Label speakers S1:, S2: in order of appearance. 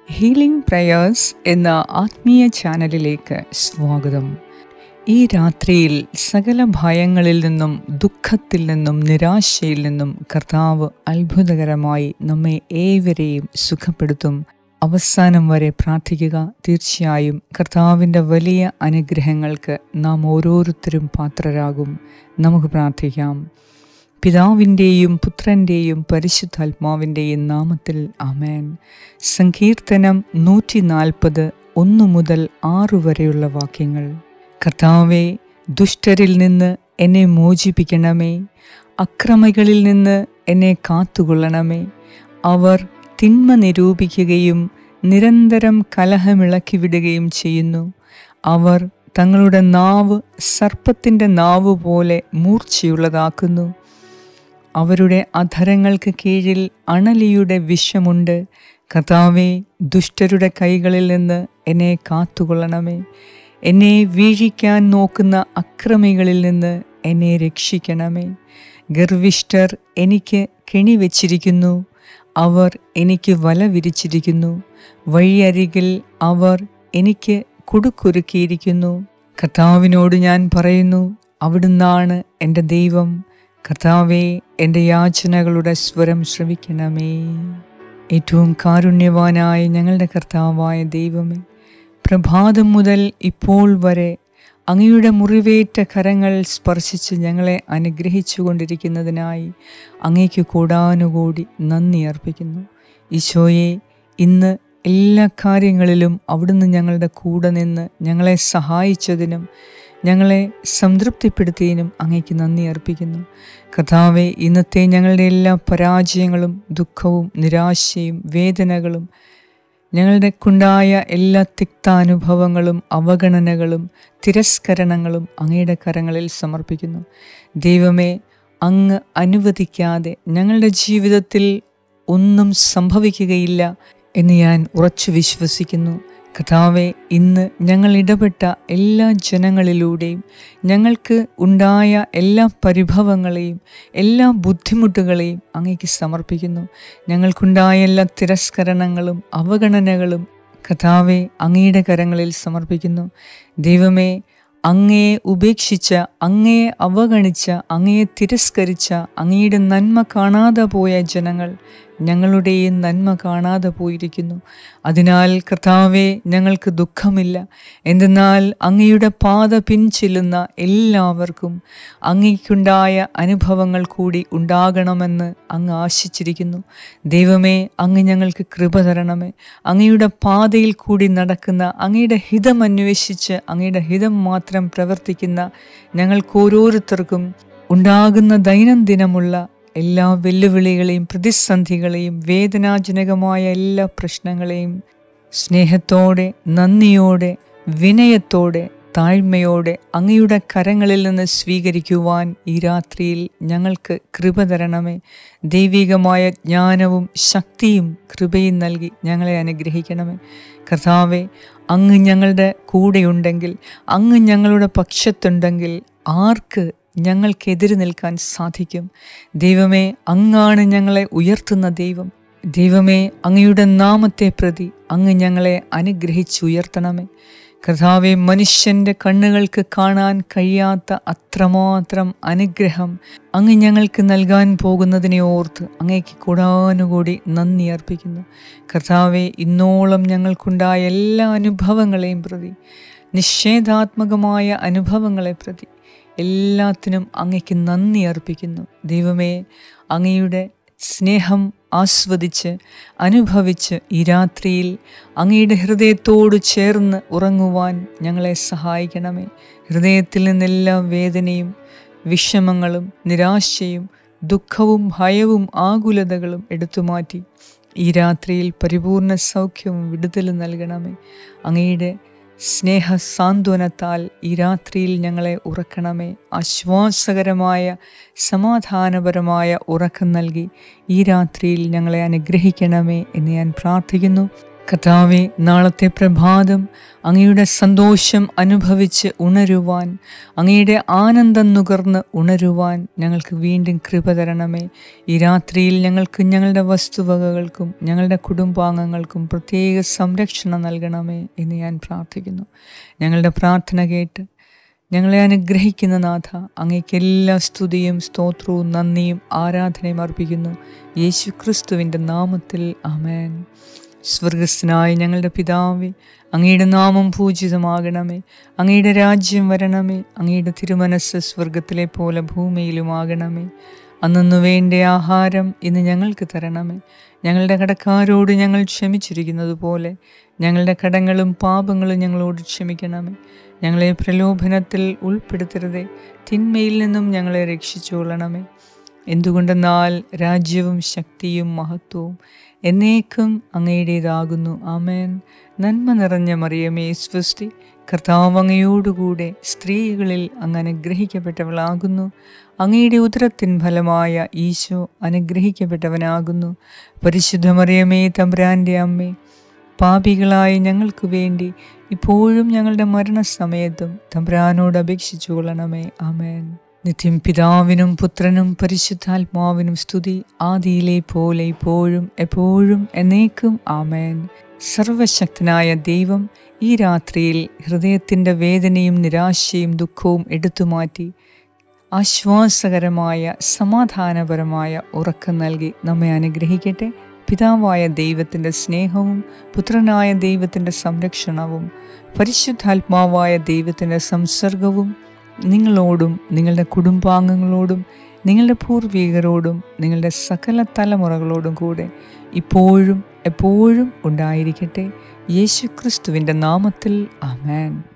S1: healing prayers എന്ന ആത്മീയ ചാനലിലേക്ക് സ്വാഗതം ഈ രാത്രിയിൽ സകല ഭയങ്ങളിൽ നിന്നും ദുഃഖത്തിൽ നിന്നും നിരാശയിൽ നിന്നും കർത്താവ് അത്ഭുതകരമായി നമ്മെ ഏവരെയും സുഖപ്പെടുത്തും അവസാനം വരെ പ്രാർത്ഥിക്കുക തീർച്ചയായും കർത്താവിൻ്റെ വലിയ അനുഗ്രഹങ്ങൾക്ക് നാം ഓരോരുത്തരും പാത്രരാകും നമുക്ക് പ്രാർത്ഥിക്കാം പിതാവിൻ്റെയും പുത്രൻ്റെയും പരിശുദ്ധാത്മാവിൻ്റെയും നാമത്തിൽ ആമേൻ സങ്കീർത്തനം നൂറ്റി നാൽപ്പത് ഒന്ന് മുതൽ ആറു വരെയുള്ള വാക്യങ്ങൾ കർത്താവെ ദുഷ്ടരിൽ നിന്ന് എന്നെ മോചിപ്പിക്കണമേ അക്രമികളിൽ നിന്ന് എന്നെ കാത്തുകൊള്ളണമേ അവർ തിന്മ നിരൂപിക്കുകയും നിരന്തരം കലഹമിളക്കി വിടുകയും ചെയ്യുന്നു അവർ തങ്ങളുടെ നാവ് സർപ്പത്തിൻ്റെ നാവ് പോലെ മൂർച്ചയുള്ളതാക്കുന്നു അവരുടെ അധരങ്ങൾക്ക് കീഴിൽ അണലിയുടെ വിഷമുണ്ട് കർത്താവെ ദുഷ്ടരുടെ കൈകളിൽ നിന്ന് എന്നെ കാത്തുകൊള്ളണമേ എന്നെ വീഴിക്കാൻ നോക്കുന്ന അക്രമികളിൽ നിന്ന് എന്നെ രക്ഷിക്കണമേ ഗർവിഷ്ഠർ എനിക്ക് കെണി വച്ചിരിക്കുന്നു അവർ എനിക്ക് വല വിരിച്ചിരിക്കുന്നു വഴിയരികിൽ അവർ എനിക്ക് കുടുക്കുരുക്കിയിരിക്കുന്നു കർത്താവിനോട് ഞാൻ പറയുന്നു അവിടുന്നാണ് എൻ്റെ ദൈവം കർത്താവെ എൻ്റെ യാചനകളുടെ സ്വരം ശ്രവിക്കണമേ ഏറ്റവും കാരുണ്യവാനായ ഞങ്ങളുടെ കർത്താവായ ദൈവമേ പ്രഭാതം മുതൽ ഇപ്പോൾ വരെ അങ്ങയുടെ മുറിവേറ്റ കരങ്ങൾ സ്പർശിച്ച് ഞങ്ങളെ അനുഗ്രഹിച്ചു കൊണ്ടിരിക്കുന്നതിനായി അങ്ങയ്ക്ക് കൂടാനുകൂടി നന്ദി അർപ്പിക്കുന്നു ഈശോയെ ഇന്ന് എല്ലാ കാര്യങ്ങളിലും അവിടുന്ന് ഞങ്ങളുടെ കൂടെ നിന്ന് ഞങ്ങളെ സഹായിച്ചതിനും ഞങ്ങളെ സംതൃപ്തിപ്പെടുത്തിയതിനും അങ്ങയ്ക്ക് നന്ദി അർപ്പിക്കുന്നു കഥാവെ ഇന്നത്തെ ഞങ്ങളുടെ എല്ലാ പരാജയങ്ങളും ദുഃഖവും നിരാശയും വേദനകളും ഞങ്ങളുടെ കുണ്ടായ എല്ലാ തിക്താനുഭവങ്ങളും അവഗണനകളും തിരസ്കരണങ്ങളും അങ്ങയുടെ കരങ്ങളിൽ സമർപ്പിക്കുന്നു ദൈവമേ അങ്ങ് അനുവദിക്കാതെ ഞങ്ങളുടെ ജീവിതത്തിൽ ഒന്നും സംഭവിക്കുകയില്ല എന്ന് ഞാൻ ഉറച്ചു വിശ്വസിക്കുന്നു കഥാവെ ഇന്ന് ഞങ്ങൾ ഇടപെട്ട എല്ലാ ജനങ്ങളിലൂടെയും ഞങ്ങൾക്ക് ഉണ്ടായ എല്ലാ പരിഭവങ്ങളെയും എല്ലാ ബുദ്ധിമുട്ടുകളെയും അങ്ങേക്ക് സമർപ്പിക്കുന്നു ഞങ്ങൾക്കുണ്ടായ എല്ലാ തിരസ്കരണങ്ങളും അവഗണനകളും കഥാവെ അങ്ങയുടെ കരങ്ങളിൽ സമർപ്പിക്കുന്നു ദൈവമേ അങ്ങയെ ഉപേക്ഷിച്ച അങ്ങയെ അവഗണിച്ച അങ്ങയെ തിരസ്കരിച്ച അങ്ങയുടെ നന്മ കാണാതെ പോയ ജനങ്ങൾ ഞങ്ങളുടെയും നന്മ കാണാതെ പോയിരിക്കുന്നു അതിനാൽ കർത്താവെ ഞങ്ങൾക്ക് ദുഃഖമില്ല എന്തെന്നാൽ അങ്ങയുടെ പാത പിൻചെല്ലുന്ന എല്ലാവർക്കും അങ്ങയ്ക്കുണ്ടായ അനുഭവങ്ങൾ കൂടി ഉണ്ടാകണമെന്ന് അങ്ങ് ആശിച്ചിരിക്കുന്നു ദൈവമേ അങ്ങ് ഞങ്ങൾക്ക് കൃപ തരണമേ അങ്ങയുടെ പാതയിൽ കൂടി നടക്കുന്ന അങ്ങയുടെ ഹിതം അന്വേഷിച്ച് അങ്ങയുടെ ഹിതം മാത്രം പ്രവർത്തിക്കുന്ന ഞങ്ങൾക്ക് ഓരോരുത്തർക്കും ഉണ്ടാകുന്ന ദൈനംദിനമുള്ള എല്ലാ വെല്ലുവിളികളെയും പ്രതിസന്ധികളെയും വേദനാജനകമായ എല്ലാ പ്രശ്നങ്ങളെയും സ്നേഹത്തോടെ നന്ദിയോടെ വിനയത്തോടെ താഴ്മയോടെ അങ്ങയുടെ കരങ്ങളിൽ നിന്ന് സ്വീകരിക്കുവാൻ ഈ രാത്രിയിൽ ഞങ്ങൾക്ക് കൃപ തരണമേ ദൈവികമായ ജ്ഞാനവും ശക്തിയും കൃപയും നൽകി ഞങ്ങളെ അനുഗ്രഹിക്കണമേ കർത്താവെ അങ്ങ് ഞങ്ങളുടെ കൂടെയുണ്ടെങ്കിൽ അങ്ങ് ഞങ്ങളുടെ പക്ഷത്തുണ്ടെങ്കിൽ ആർക്ക് ഞങ്ങൾക്കെതിരെ നിൽക്കാൻ സാധിക്കും ദൈവമേ അങ്ങാണ് ഞങ്ങളെ ഉയർത്തുന്ന ദൈവം ദൈവമേ അങ്ങയുടെ നാമത്തെ പ്രതി അങ്ങ് ഞങ്ങളെ അനുഗ്രഹിച്ചുയർത്തണമേ കർത്താവെ മനുഷ്യൻ്റെ കണ്ണുകൾക്ക് കാണാൻ കഴിയാത്ത അത്രമാത്രം അനുഗ്രഹം അങ്ങ് ഞങ്ങൾക്ക് നൽകാൻ പോകുന്നതിനെ ഓർത്ത് അങ്ങേക്ക് കൂടാനുകൂടി നന്ദി അർപ്പിക്കുന്നു കർത്താവെ ഇന്നോളം ഞങ്ങൾക്കുണ്ടായ എല്ലാ അനുഭവങ്ങളെയും പ്രതി നിഷേധാത്മകമായ അനുഭവങ്ങളെ പ്രതി എല്ലാത്തിനും അങ്ങയ്ക്ക് നന്ദി അർപ്പിക്കുന്നു ദൈവമേ അങ്ങയുടെ സ്നേഹം ആസ്വദിച്ച് അനുഭവിച്ച് ഈ രാത്രിയിൽ അങ്ങയുടെ ഹൃദയത്തോട് ചേർന്ന് ഉറങ്ങുവാൻ ഞങ്ങളെ സഹായിക്കണമേ ഹൃദയത്തിൽ നിന്നെല്ലാം വേദനയും വിഷമങ്ങളും നിരാശയും ദുഃഖവും ഭയവും ആകുലതകളും എടുത്തുമാറ്റി ഈ രാത്രിയിൽ പരിപൂർണ സൗഖ്യവും വിടുതലും നൽകണമേ അങ്ങയുടെ സ്നേഹ സാന്ത്വനത്താൽ ഈ രാത്രിയിൽ ഞങ്ങളെ ഉറക്കണമേ ആശ്വാസകരമായ സമാധാനപരമായ ഉറക്കം നൽകി ഈ രാത്രിയിൽ ഞങ്ങളെ അനുഗ്രഹിക്കണമേ എന്ന് ഞാൻ പ്രാർത്ഥിക്കുന്നു കർത്താവെ നാളത്തെ പ്രഭാതം അങ്ങയുടെ സന്തോഷം അനുഭവിച്ച് ഉണരുവാൻ അങ്ങയുടെ ആനന്ദം നുകർന്ന് ഉണരുവാൻ ഞങ്ങൾക്ക് വീണ്ടും കൃപ തരണമേ ഈ രാത്രിയിൽ ഞങ്ങൾക്ക് ഞങ്ങളുടെ വസ്തുവകകൾക്കും ഞങ്ങളുടെ കുടുംബാംഗങ്ങൾക്കും പ്രത്യേക സംരക്ഷണം നൽകണമേ എന്ന് ഞാൻ പ്രാർത്ഥിക്കുന്നു ഞങ്ങളുടെ പ്രാർത്ഥന കേട്ട് ഞങ്ങളെ അനുഗ്രഹിക്കുന്ന നാഥ അങ്ങേക്ക് എല്ലാ സ്തുതിയും സ്തോത്രവും നന്ദിയും ആരാധനയും അർപ്പിക്കുന്നു യേശു ക്രിസ്തുവിൻ്റെ നാമത്തിൽ ആമേൻ സ്വർഗസ്ഥനായ ഞങ്ങളുടെ പിതാവേ അങ്ങയുടെ നാമം പൂജിതമാകണമേ അങ്ങയുടെ രാജ്യം വരണമേ അങ്ങയുടെ തിരുമനസ് സ്വർഗത്തിലെ പോലെ ഭൂമിയിലുമാകണമേ അന്നു വേണ്ട ആഹാരം ഇന്ന് ഞങ്ങൾക്ക് തരണമേ ഞങ്ങളുടെ കടക്കാരോട് ഞങ്ങൾ ക്ഷമിച്ചിരിക്കുന്നത് പോലെ ഞങ്ങളുടെ കടങ്ങളും പാപങ്ങളും ഞങ്ങളോട് ക്ഷമിക്കണമേ ഞങ്ങളെ പ്രലോഭനത്തിൽ ഉൾപ്പെടുത്തരുതേ തിന്മയിൽ നിന്നും ഞങ്ങളെ രക്ഷിച്ചുകൊള്ളണമേ എന്തുകൊണ്ടെന്നാൽ രാജ്യവും ശക്തിയും മഹത്വവും എന്നേക്കും അങ്ങയുടേതാകുന്നു ആമേൻ നന്മ നിറഞ്ഞ മറിയമേ സ്വസ്തി കർത്താവ് അങ്ങയോടുകൂടെ സ്ത്രീകളിൽ അങ്ങ് അനുഗ്രഹിക്കപ്പെട്ടവളാകുന്നു അങ്ങയുടെ ഉദരത്തിൻ ഫലമായ ഈശോ അനുഗ്രഹിക്കപ്പെട്ടവനാകുന്നു പരിശുദ്ധ മറിയമേ തമ്പ്രാൻ്റെ അമ്മേ പാപികളായ ഞങ്ങൾക്ക് വേണ്ടി ഇപ്പോഴും ഞങ്ങളുടെ മരണസമയത്തും തമ്പ്രാനോട് അപേക്ഷിച്ചു കൊള്ളണമേ ആമേൻ നിത്യം പിതാവിനും പുത്രനും പരിശുദ്ധാത്മാവിനും സ്തുതി ആദിയിലെ പോലെ ഇപ്പോഴും എപ്പോഴും എന്നേക്കും ആമേൻ സർവശക്തനായ ദൈവം ഈ രാത്രിയിൽ ഹൃദയത്തിൻ്റെ വേദനയും നിരാശയും ദുഃഖവും എടുത്തുമാറ്റി ആശ്വാസകരമായ സമാധാനപരമായ ഉറക്കം നൽകി നമ്മെ അനുഗ്രഹിക്കട്ടെ പിതാവായ ദൈവത്തിൻ്റെ സ്നേഹവും പുത്രനായ ദൈവത്തിൻ്റെ സംരക്ഷണവും പരിശുദ്ധാത്മാവായ ദൈവത്തിൻ്റെ സംസർഗവും നിങ്ങളോടും നിങ്ങളുടെ കുടുംബാംഗങ്ങളോടും നിങ്ങളുടെ പൂർവികരോടും നിങ്ങളുടെ സകല തലമുറകളോടും കൂടെ ഇപ്പോഴും എപ്പോഴും ഉണ്ടായിരിക്കട്ടെ യേശു ക്രിസ്തുവിൻ്റെ നാമത്തിൽ ആമേൻ